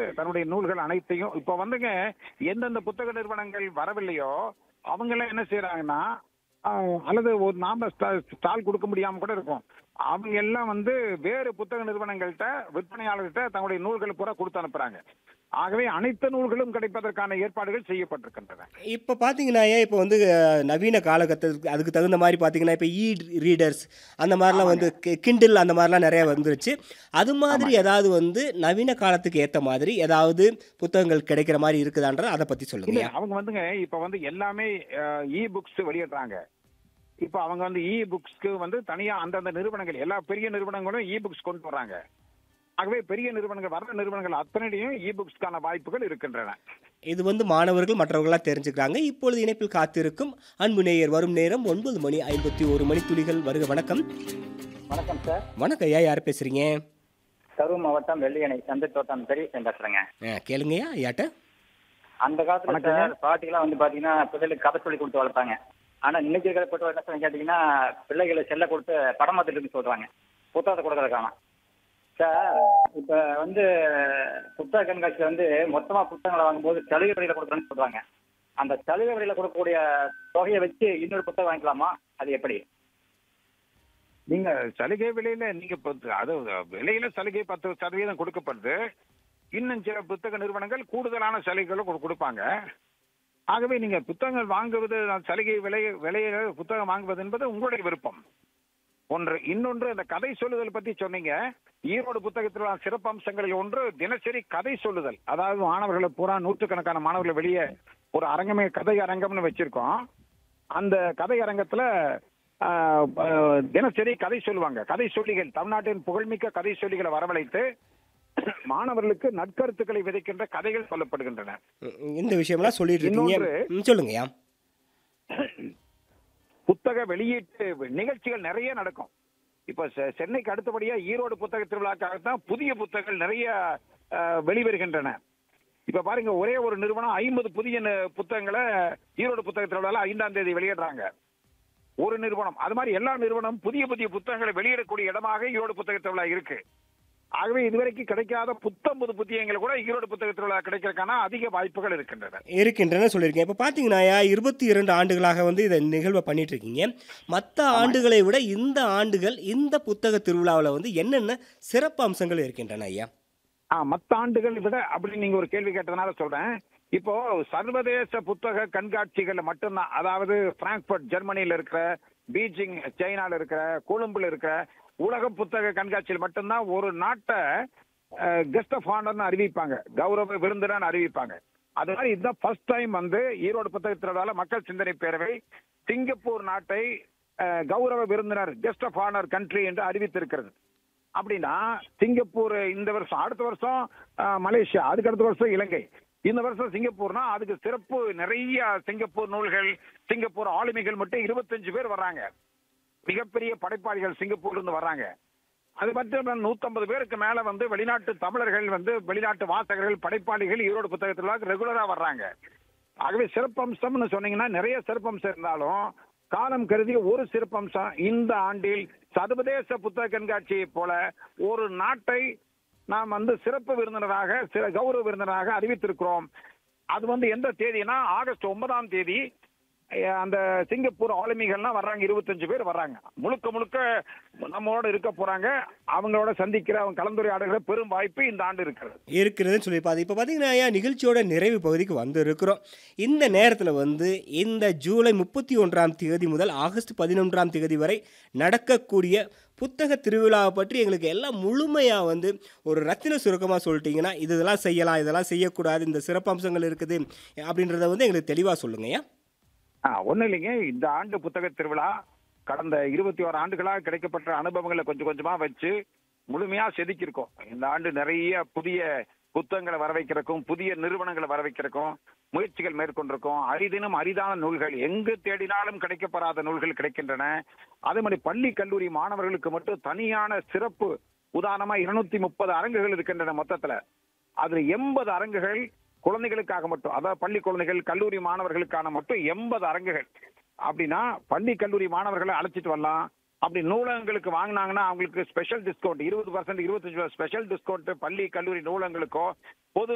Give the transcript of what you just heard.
தன்னுடைய நூல்கள் அனைத்தையும் இப்ப வந்துங்க எந்தெந்த புத்தக நிறுவனங்கள் வரவில்லையோ அவங்க எல்லாம் என்ன செய்யறாங்கன்னா ஆஹ், அல்லது ஒரு நாம ஸ்டா- ஸ்டால் கொடுக்க முடியாம கூட இருக்கும் அவங்க எல்லாம் வந்து வேறு புத்தக நிறுவனங்கள்கிட்ட விற்பனையாளர்கிட்ட தங்களுடைய நூல்களை பூரா கொடுத்து அனுப்புறாங்க ஆகவே அனைத்து நூல்களும் கிடைப்பதற்கான ஏற்பாடுகள் செய்யப்பட்டிருக்கின்றன இப்போ பார்த்தீங்கன்னா ஏன் இப்போ வந்து அஹ், நவீன காலகட்டத்துக்கு அதுக்கு தகுந்த மாதிரி பார்த்தீங்கன்னா இப்போ இ ரீடர்ஸ் அந்த மாதிரிலாம் வந்து கிண்டில் அந்த மாதிரிலாம் நிறைய வந்துருச்சு அது மாதிரி ஏதாவது வந்து நவீன காலத்துக்கு ஏற்ற மாதிரி ஏதாவது புத்தகங்கள் கிடைக்கிற மாதிரி இருக்குதான்ற அதை பற்றி இல்ல சொல்லுங்க அவங்க வந்துங்க இப்ப வந்து எல்லாமே இ புக்ஸ் வெளியிடுறாங்க இப்ப அவங்க வந்து இ புக்ஸ்க்கு வந்து தனியா அந்தந்த நிறுவனங்கள் எல்லா பெரிய நிறுவனங்களும் இ புக்ஸ் கொண்டு வர்றாங்க ஆகவே பெரிய நிறுவனங்கள் வர்ற நிறுவனங்கள் அத்தனையும் இ புக்ஸ்க்கான வாய்ப்புகள் இருக்கின்றன இது வந்து மாணவர்கள் மற்றவர்களாக தெரிஞ்சுக்கிறாங்க இப்பொழுது இணைப்பில் காத்திருக்கும் அன்பு நேயர் வரும் நேரம் ஒன்பது மணி ஐம்பத்தி ஒரு மணி துளிகள் வருக வணக்கம் வணக்கம் சார் வணக்கம் ஐயா யார் பேசுறீங்க கரூர் மாவட்டம் வெள்ளியணை சந்தை தோட்டம் பெரிய பேசுறேங்க ஆ, கேளுங்கய்யா ஐயாட்ட அந்த காலத்துல சார் பாட்டிலாம் வந்து பாத்தீங்கன்னா பிள்ளைகளுக்கு கதை சொல்லி கொடுத்து வளர்ப்பாங்க ஆனா இன்னைக்கு இருக்கிற பெற்றோர் என்ன சொல்றாங்க கேட்டீங்கன்னா பிள்ளைகளை செல்ல கொடுத்து படம் பார்த்துட்டு இருக்கு சொல்றாங்க புத்தகத்தை கொடுக்கறத காணோம் சார் இப்ப வந்து புத்தக கண்காட்சியில வந்து மொத்தமா புத்தகங்களை வாங்கும்போது சலுகை விலையில கொடுக்குறேன்னு சொல்றாங்க அந்த சலுகை விலையில கொடுக்கக்கூடிய தொகையை வச்சு இன்னொரு புத்தகம் வாங்கிக்கலாமா அது எப்படி நீங்க சலுகை விலையில நீங்க இப்ப அது விலையில சலுகை பத்து சதவீதம் கொடுக்கப்படுது இன்னும் சில புத்தக நிறுவனங்கள் கூடுதலான சலுகைகளும் கொடு- கொடுப்பாங்க ஆகவே நீங்க புத்தகங்கள் வாங்குவது சலுகை விலை விலையில புத்தகம் வாங்குவது என்பது உங்களுடைய விருப்பம் ஒன்று இன்னொன்று அந்த கதை சொல்லுதல் பத்தி சொன்னீங்க ஈரோடு புத்தகத்தில் சிறப்பு அம்சங்களில் ஒன்று தினசரி கதை சொல்லுதல் அதாவது மாணவர்களை பூரா நூற்றுக்கணக்கான மாணவர்களை வெளியே ஒரு அரங்கமே கதை அரங்கம்னு வச்சிருக்கோம் அந்த கதை அரங்கத்துல ஆஹ், ஆஹ், தினசரி கதை சொல்லுவாங்க கதை சொல்லிகள் தமிழ்நாட்டின் புகழ்மிக்க கதை சொல்லிகளை வரவழைத்து மாணவர்களுக்கு நற்கருத்துக்களை விதைக்கின்ற கதைகள் சொல்லப்படுகின்றன ம், இந்த விஷயம்லாம் சொல்லிட்டு இருக்கீங்க இன்னொன்று- ம், சொல்லுங்கய்யா புத்தக வெளியீட்டு நிகழ்ச்சிகள் நிறைய நடக்கும் இப்ப செ- சென்னைக்கு அடுத்தபடியா ஈரோடு புத்தக திருவிழாக்காகத்தான் புதிய புத்தகங்கள் நிறைய அஹ், வெளிவருகின்றன இப்ப பாருங்க ஒரே ஒரு நிறுவனம் ஐம்பது புதிய நி- புத்தகங்களை ஈரோடு புத்தக திருவிழால ஐந்தாம் தேதி வெளியிடுறாங்க ஒரு நிறுவனம் அது மாதிரி எல்லா நிறுவனம் புதிய புதிய புத்தகங்களை வெளியிடக்கூடிய இடமாக ஈரோடு புத்தக திருவிழா இருக்கு ஆகவே இதுவரைக்கும் கிடைக்காத புத்தம் புது புத்தியங்கள் கூட ஈரோடு புத்தக திருவிழா கிடைக்கிறதுக்கான அதிக வாய்ப்புகள் இருக்கின்றன இருக்கின்றன சொல்லியிருக்கேன் இப்போ பார்த்தீங்கன்னாயா இருபத்தி இரண்டு ஆண்டுகளாக வந்து இதை நிகழ்வை பண்ணிட்டு இருக்கீங்க மற்ற ஆண்டுகளை விட இந்த ஆண்டுகள் இந்த புத்தக திருவிழாவில் வந்து என்னென்ன சிறப்பு அம்சங்கள் இருக்கின்றன ஐயா ஆ மத்த ஆண்டுகள் விட அப்படின்னு நீங்க ஒரு கேள்வி கேட்டதுனால சொல்றேன் இப்போ சர்வதேச புத்தக கண்காட்சிகள் மட்டும்தான் அதாவது பிராங்க்பர்ட் ஜெர்மனியில இருக்கிற பீஜிங் சைனால இருக்கிற கொழும்புல இருக்கிற உலக புத்தக கண்காட்சியில் மட்டும்தான் ஒரு நாட்டை கெஸ்ட் ஆஃப் ஆனர்னு அறிவிப்பாங்க கௌரவ விருந்தினர்னு அறிவிப்பாங்க அது மாதிரி இதுதான் ஃபர்ஸ்ட் டைம் வந்து ஈரோடு புத்தக திருவிழால மக்கள் சிந்தனை பேரவை சிங்கப்பூர் நாட்டை அஹ், கௌரவ விருந்தினர் கெஸ்ட் ஆஃப் ஆனர் கண்ட்ரி என்று அறிவித்திருக்கிறது அப்படின்னா சிங்கப்பூர் இந்த வருஷம் அடுத்த வருஷம் அஹ், மலேசியா அதுக்கு அடுத்த வருஷம் இலங்கை இந்த வருஷம் சிங்கப்பூர்னா அதுக்கு சிறப்பு நிறைய சிங்கப்பூர் நூல்கள் சிங்கப்பூர் ஆளுமைகள் மட்டும் இருபத்தஞ்சு பேர் வர்றாங்க மிகப்பெரிய படைப்பாளிகள் சிங்கப்பூர்ல இருந்து வர்றாங்க அது மட்டும் நூத்தம்பது பேருக்கு மேல வந்து வெளிநாட்டு தமிழர்கள் வந்து வெளிநாட்டு வாசகர்கள் படைப்பாளிகள் ஈரோடு புத்தகத்தில் ரெகுலரா வர்றாங்க ஆகவே சிறப்பம்சம்னு சொன்னீங்கன்னா நிறைய சிறப்பம்சம் இருந்தாலும் காலம் கருதி ஒரு சிறப்பம்சம் இந்த ஆண்டில் சர்வதேச புத்தக கண்காட்சியை போல ஒரு நாட்டை நாம் வந்து சிறப்பு விருந்தினராக சில கௌரவ விருந்தினராக அறிவித்திருக்கிறோம் அது வந்து எந்த தேதினா ஆகஸ்ட் ஒன்பதாம் தேதி அஹ், அந்த சிங்கப்பூர் ஆளுமைகள்லாம் வர்றாங்க இருபத்தஞ்சு பேர் வர்றாங்க முழுக்க முழுக்க நம்மளோட இருக்க போறாங்க அவங்களோட சந்திக்கிற அவங்க கலந்துரையாடுகிற பெரும் வாய்ப்பு இந்த ஆண்டு இருக்கிறது இருக்கிறதுன்னு சொல்லியிருப்பாது இப்போ பார்த்தீங்கன்னா ஐயா நிகழ்ச்சியோட நிறைவு பகுதிக்கு வந்து இருக்கிறோம் இந்த நேரத்தில் வந்து இந்த ஜூலை முப்பத்தி ஒன்றாம் தேதி முதல் ஆகஸ்ட் பதினொன்றாம் தேதி வரை நடக்கக்கூடிய புத்தக திருவிழாவை பற்றி எங்களுக்கு எல்லாம் முழுமையாக வந்து ஒரு ரத்தின சுருக்கமாக சொல்லிட்டீங்கன்னா இது இதெல்லாம் செய்யலாம் இதெல்லாம் செய்யக்கூடாது இந்த சிறப்பம்சங்கள் இருக்குது அப்படின்றத வந்து எங்களுக்கு தெளிவாக சொல்லுங்கய்யா ஆ ஒன்றும் இல்லைங்க இந்த ஆண்டு புத்தக திருவிழா கடந்த இருபத்தி ஓரு ஆண்டுகளாக கிடைக்கப்பட்ட அனுபவங்களை கொஞ்சம் கொஞ்சமா வச்சு முழுமையா செதுக்கியிருக்கோம் இந்த ஆண்டு நிறைய புதிய புத்தகங்களை வர வைக்கிறக்கும் புதிய நிறுவனங்களை வர வைக்கிறக்கும் முயற்சிகள் மேற்கொண்டிருக்கோம் அரிதினும் அரிதான நூல்கள் எங்கு தேடினாலும் கிடைக்கப்படாத நூல்கள் கிடைக்கின்றன அதே மாதிரி பள்ளி கல்லூரி மாணவர்களுக்கு மட்டும் தனியான சிறப்பு உதாரணமா இருநூத்தி முப்பது அரங்குகள் இருக்கின்றன மொத்தத்துல அதுல எண்பது அரங்குகள் குழந்தைகளுக்காக மட்டும் அதாவது பள்ளி குழந்தைகள் கல்லூரி மாணவர்களுக்கான மட்டும் எண்பது அரங்குகள் அப்படின்னா பள்ளி கல்லூரி மாணவர்களை அழைச்சிட்டு வரலாம் அப்படி நூலகங்களுக்கு வாங்கினாங்கன்னா அவங்களுக்கு ஸ்பெஷல் டிஸ்கவுண்ட் இருபது பர்சன்ட் இருபத்தஞ்சு ஸ்பெஷல் டிஸ்கவுண்ட் பள்ளி கல்லூரி நூலகங்களுக்கோ பொது